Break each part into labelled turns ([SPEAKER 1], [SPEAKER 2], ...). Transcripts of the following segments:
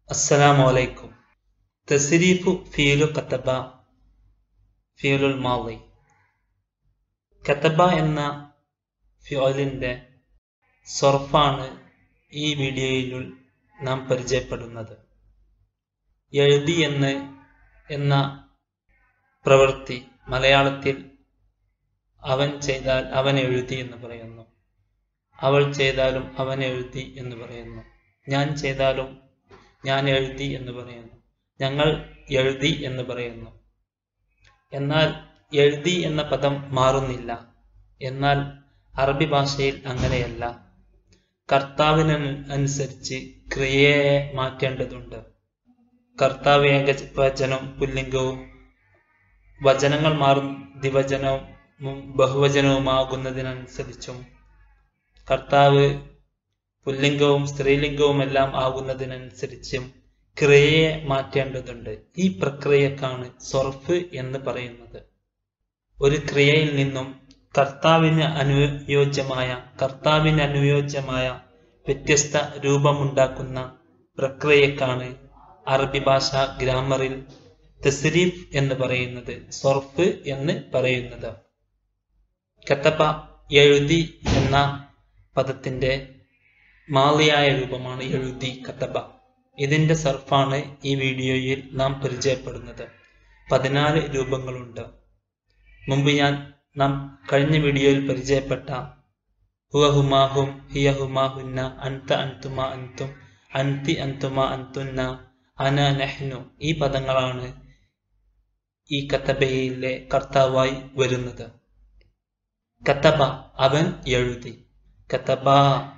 [SPEAKER 1] السلام عليكم تسريف فعل كتب فعل الماضي കത്തബ എന്ന ഫിയോലിൻ്റെ സൊർഫാണ് ഈ വീഡിയോയിൽ നാം പരിചയപ്പെടുന്നത് എഴുതി എന്ന് എന്ന പ്രവൃത്തി മലയാളത്തിൽ അവൻ ചെയ്താൽ അവൻ എഴുതി എന്ന് പറയുന്നു അവൾ ചെയ്താലും അവൻ എഴുതി എന്ന് പറയുന്നു ഞാൻ ചെയ്താലും ഞാൻ എഴുതി എന്ന് പറയുന്നു ഞങ്ങൾ എഴുതി എന്ന് പറയുന്നു എന്നാൽ എഴുതി എന്ന പദം മാറുന്നില്ല എന്നാൽ അറബി ഭാഷയിൽ അങ്ങനെയല്ല കർത്താവിന് അനുസരിച്ച് ക്രിയയെ മാറ്റേണ്ടതുണ്ട് കർത്താവ് ഏകവചനം പുല്ലിംഗവും വചനങ്ങൾ മാറും ദിവചനവും ബഹുവചനവുമാകുന്നതിനനുസരിച്ചും കർത്താവ് പുല്ലിംഗവും സ്ത്രീലിംഗവും എല്ലാം ആകുന്നതിനനുസരിച്ചും ക്രിയയെ മാറ്റേണ്ടതുണ്ട് ഈ പ്രക്രിയക്കാണ് സൊർഫ് എന്ന് പറയുന്നത് ഒരു ക്രിയയിൽ നിന്നും കർത്താവിന് അനുയോജ്യമായ കർത്താവിന് അനുയോജ്യമായ വ്യത്യസ്ത രൂപമുണ്ടാക്കുന്ന പ്രക്രിയക്കാണ് അറബി ഭാഷ ഗ്രാമറിൽ തസ്രീഫ് എന്ന് പറയുന്നത് സൊർഫ് എന്ന് പറയുന്നത് കത്തപ്പ എഴുതി എന്ന പദത്തിന്റെ മാളിയായ രൂപമാണ് എഴുതി കത്തബ ഇതിന്റെ സർഫാണ് ഈ വീഡിയോയിൽ നാം പരിചയപ്പെടുന്നത് പതിനാല് രൂപങ്ങളുണ്ട് മുമ്പ് ഞാൻ നാം കഴിഞ്ഞ വീഡിയോയിൽ പരിചയപ്പെട്ട ഹുവഹുമാഹും ഹിയഹുമാഹുന്ന അൻത അൻതുമ അൻതും അൻതി അൻതുമ അൻതുന്ന അന നെഹ്നു ഈ പദങ്ങളാണ് ഈ കത്തബയിലെ കർത്താവായി വരുന്നത് കത്തബ അവൻ എഴുതി കത്തബ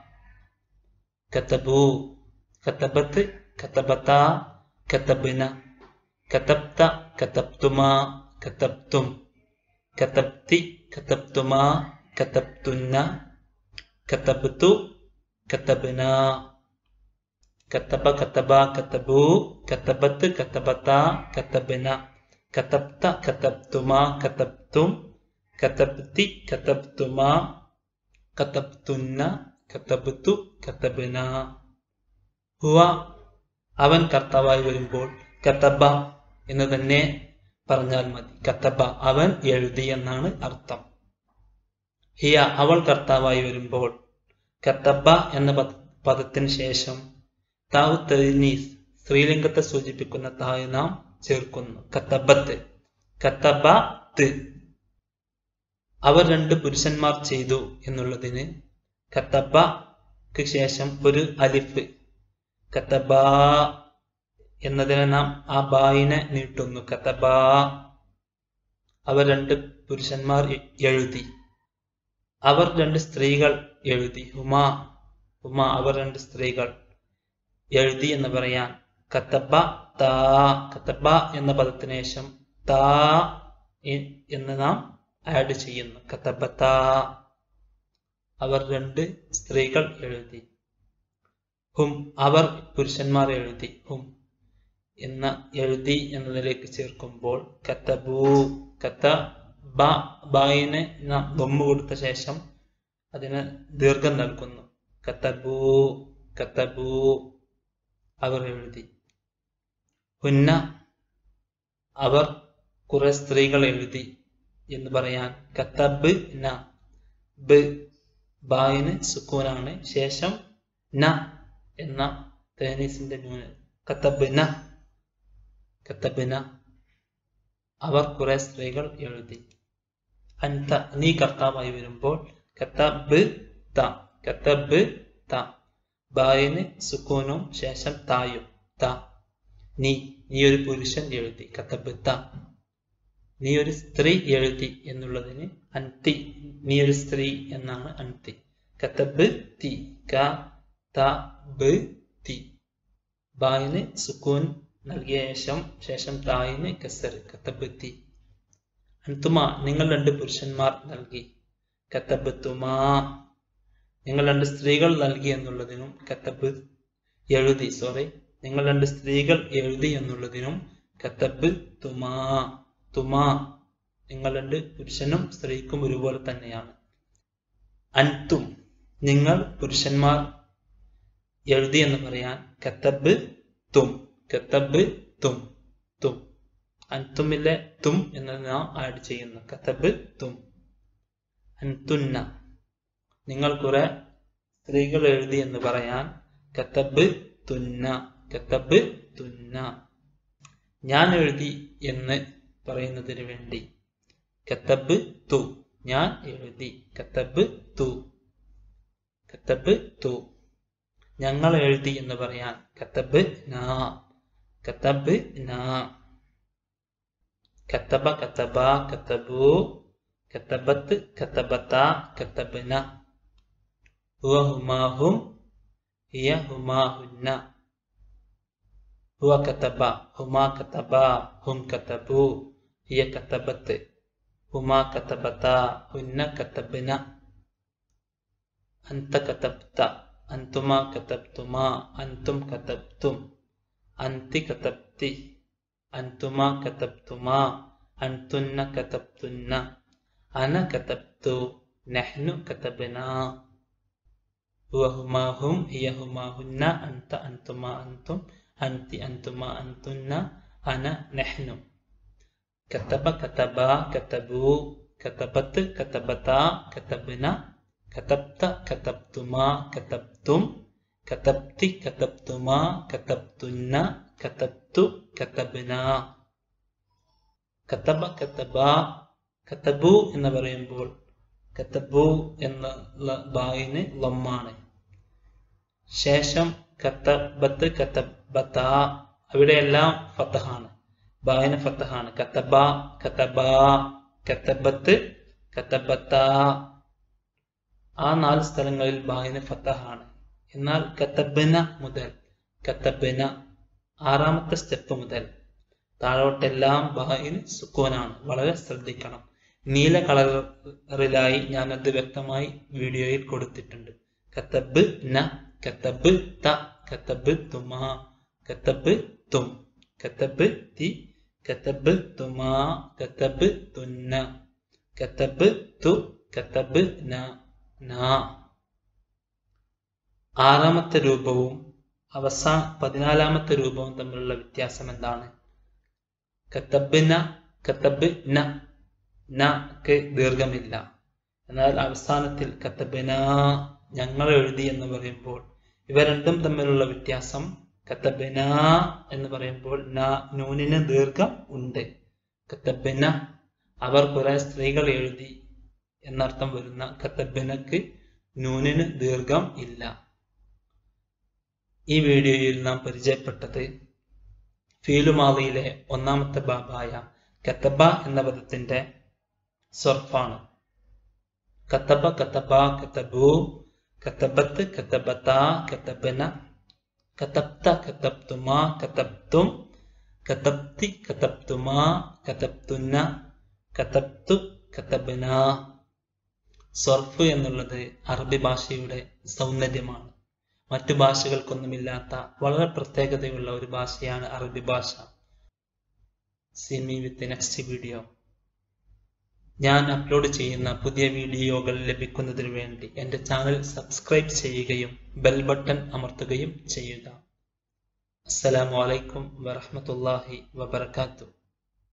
[SPEAKER 1] കത്തബു കത്തബത്ത് കത്തബത്ത കത്തബിന കത്തബ്ത കത്തബ്തുമ കത്തബ്തും കത്തബ്തി കത്തബ്തുമ കത്തബ്തുന്ന കത്തബ്തു കത്തബിന കത്തബ കത്തബ കത്തബു കത്തബത്ത് കത്തബത്ത കത്തബിന കത്തബ്ത കത്തബ്തുമ കത്തബ്തും കത്തബ്തി കത്തബ്തുമ കത്തബ്തുന്ന കത്തബത്തു കത്തബന ഹുവ അവൻ കർത്താവായി വരുമ്പോൾ കത്തബ എന്ന് തന്നെ പറഞ്ഞാൽ മതി കത്തബ അവൻ എഴുതി എന്നാണ് അർത്ഥം ഹിയ അവൾ കർത്താവായി വരുമ്പോൾ കത്തബ എന്ന പദത്തിന് ശേഷം താവ് തെനീസ് സ്ത്രീലിംഗത്തെ സൂചിപ്പിക്കുന്ന തായ് നാം ചേർക്കുന്നു കത്തബത്ത് കത്തബത്ത് അവർ രണ്ട് പുരുഷന്മാർ ചെയ്തു എന്നുള്ളതിന് കത്തബക്ക് ശേഷം ഒരു അലിഫ് കത്തബ എന്നതിനെ നാം ആ ബായിനെ നീട്ടുന്നു കത്തബ അവർ രണ്ട് പുരുഷന്മാർ എഴുതി അവർ രണ്ട് സ്ത്രീകൾ എഴുതി ഹുമ ഹുമ അവർ രണ്ട് സ്ത്രീകൾ എഴുതി എന്ന് പറയാൻ കത്തബ താ കത്തബ എന്ന പദത്തിന് ശേഷം താ എന്ന് നാം ആഡ് ചെയ്യുന്നു കത്തബത്ത അവർ രണ്ട് സ്ത്രീകൾ എഴുതി ഹും അവർ പുരുഷന്മാർ എഴുതി ഹും എന്ന എഴുതി എന്നതിലേക്ക് ചേർക്കുമ്പോൾ കത്തബു കത്ത ബ ബായിന് നാം ബൊമ്മ കൊടുത്ത ശേഷം അതിന് ദീർഘം നൽകുന്നു കത്തബു കത്തബു അവർ എഴുതി ഹുന്ന അവർ കുറെ സ്ത്രീകൾ എഴുതി എന്ന് പറയാൻ കത്തബ് ന ബ് ബായിന് സുക്കൂനാണ് ശേഷം ന എന്ന തേനീസിന്റെ നൂന് കത്തബിന കത്തബിന അവർ കുറെ സ്ത്രീകൾ എഴുതി അൻത നീ കർത്താവായി വരുമ്പോൾ കത്തബ് ത കത്തബ് ത ബായിന് സുക്കൂനും ശേഷം തായും ത നീ നീ ഒരു പുരുഷൻ എഴുതി കത്തബ് ത നീ ഒരു സ്ത്രീ എഴുതി എന്നുള്ളതിന് അൻതി നീ ഒരു സ്ത്രീ എന്നാണ് അൻതി കത്തബ് തി ക ത ബ് തി ബായിന് സുക്കൂൻ നൽകിയ ശേഷം ശേഷം തായിന് കസർ കത്തബ് തി അൻതുമ നിങ്ങൾ രണ്ട് പുരുഷന്മാർ നൽകി കത്തബ് തുമാ നിങ്ങൾ രണ്ട് സ്ത്രീകൾ നൽകി എന്നുള്ളതിനും കത്തബ് എഴുതി സോറി നിങ്ങൾ രണ്ട് സ്ത്രീകൾ എഴുതി എന്നുള്ളതിനും കത്തബ് തുമാ തുമാ നിങ്ങൾ രണ്ട് പുരുഷനും സ്ത്രീക്കും ഒരുപോലെ തന്നെയാണ് അൻതും നിങ്ങൾ പുരുഷന്മാർ എഴുതി എന്ന് പറയാൻ കത്തബ് തും കത്തബ് തും തും അൻതുമിലെ തും എന്നത് നാം ആഡ് ചെയ്യുന്നു കത്തബ് തും അൻതുന്ന നിങ്ങൾ കുറെ സ്ത്രീകൾ എഴുതി എന്ന് പറയാൻ കത്തബ് തുന്ന കത്തബ് തുന്ന ഞാൻ എഴുതി എന്ന് പറയുന്നതിന് വേണ്ടി കത്തബ് തു ഞാൻ എഴുതി കത്തബ് തു കത്തബ് തു ഞങ്ങൾ എഴുതി എന്ന് പറയാൻ കത്തബ് നാ കത്തബ് നാ കത്തബ കത്തബ കത്തബു കത്തബത്ത് കത്തബത്ത കത്തബന ഹുവ ഹുമാഹും ഹിയ ഹുമാഹുന്ന ഹുവ കത്തബ ഹുമാ കത്തബ ഹും കത്തബു ഹിയ കത്തബത്ത് ഹുമാ കത്തബത്ത ഹുന്ന കത്തബന അന്ത കത്തബ്ത അന്തുമാ കത്തബ്തുമാ അന്തും കത്തബ്തും അന്തി കത്തബ്തി അന്തുമാ കത്തബ്തുമാ അന്തുന്ന കത്തബ്തുന്ന അന കത്തബ്തു നഹ്നു കത്തബന هو هما هم هي هما هن أنت أنتما أنتم أنت أنتما أنتن أنا نحن كتب كتبا كتبوا كتبت كتبتا كتبنا كتبت كتبتما كتبتم كتبت كتبتما كتبتن كتبت كتبنا കത്തബ കത്തബ കത്തബു എന്ന് പറയുമ്പോൾ കത്തബു എന്നുള്ള ബായിന് ലമ്മാണ് ശേഷം കത്തബത്ത് കത്തബത്ത അവിടെയെല്ലാം ഫത്തഹാണ് ബായിന് ഫത്തഹാണ് കത്തബ കത്തബ കത്തബത്ത് കത്തബത്ത ആ നാല് സ്ഥലങ്ങളിൽ ബായിന് ഫത്തഹാണ് എന്നാൽ കത്തബന മുതൽ കത്തബന ആറാമത്തെ സ്റ്റെപ്പ് മുതൽ താഴോട്ടെല്ലാം ബായിന് സുക്കോനാണ് വളരെ ശ്രദ്ധിക്കണം നീല കളറിലായി ഞാൻ അത് വ്യക്തമായി വീഡിയോയിൽ കൊടുത്തിട്ടുണ്ട് കത്തബ് ന കത്തബ് ത കത്തബ് തുമാ കത്തബ് തും കത്തബ് തി കത്തബ് തുമാ കത്തബ് തുന്ന കത്തബ് തു കത്തബ് ന ന ആറാമത്തെ രൂപവും അവസാന പതിനാലാമത്തെ രൂപവും തമ്മിലുള്ള വ്യത്യാസം എന്താണ് കത്തബിന കത്തബ് ന നക്ക് ദീർഘമില്ല എന്നാൽ അവസാനത്തിൽ കത്തബിന ഞങ്ങൾ എഴുതി എന്ന് പറയുമ്പോൾ ഇവ രണ്ടും തമ്മിലുള്ള വ്യത്യാസം കത്തബിന എന്ന് പറയുമ്പോൾ ന നൂനിന് ദീർഘം ഉണ്ട് കത്തബിന അവർ കുറെ സ്ത്രീകൾ എഴുതി എന്നർത്ഥം വരുന്ന കത്തബിനക്ക് നൂനിന് ദീർഘം ഇല്ല ഈ വീഡിയോയിൽ നാം പരിചയപ്പെട്ടത് ഫീലുമാളിയിലെ ഒന്നാമത്തെ ബാബായ കത്തബ എന്ന പദത്തിന്റെ സർഫാണ് കത്തബ കത്തബ കത്തബു കത്തബത്ത് കത്തബത്ത കത്തബന കത്തബ്ത കത്തബ്തുമാ കത്തബ്തും കത്തബ്തി കത്തബ്തുമാ കത്തബ്തുന്ന കത്തബ്തു കത്തബന സർഫ് എന്നുള്ളത് അറബി ഭാഷയുടെ സൗന്ദര്യമാണ് മറ്റു ഭാഷകൾക്കൊന്നുമില്ലാത്ത വളരെ പ്രത്യേകതയുള്ള ഒരു ഭാഷയാണ് അറബി ഭാഷ see me with next video ഞാൻ അപ്ലോഡ് ചെയ്യുന്ന പുതിയ വീഡിയോകൾ ലഭിക്കുന്നതിന് വേണ്ടി എൻ്റെ ചാനൽ സബ്സ്ക്രൈബ് ചെയ്യുകയും ബെൽ ബട്ടൺ അമർത്തുകയും ചെയ്യുക അസ്സലാമു അലൈക്കും വറഹ്മത്തുള്ളാഹി വബർക്കാത്തു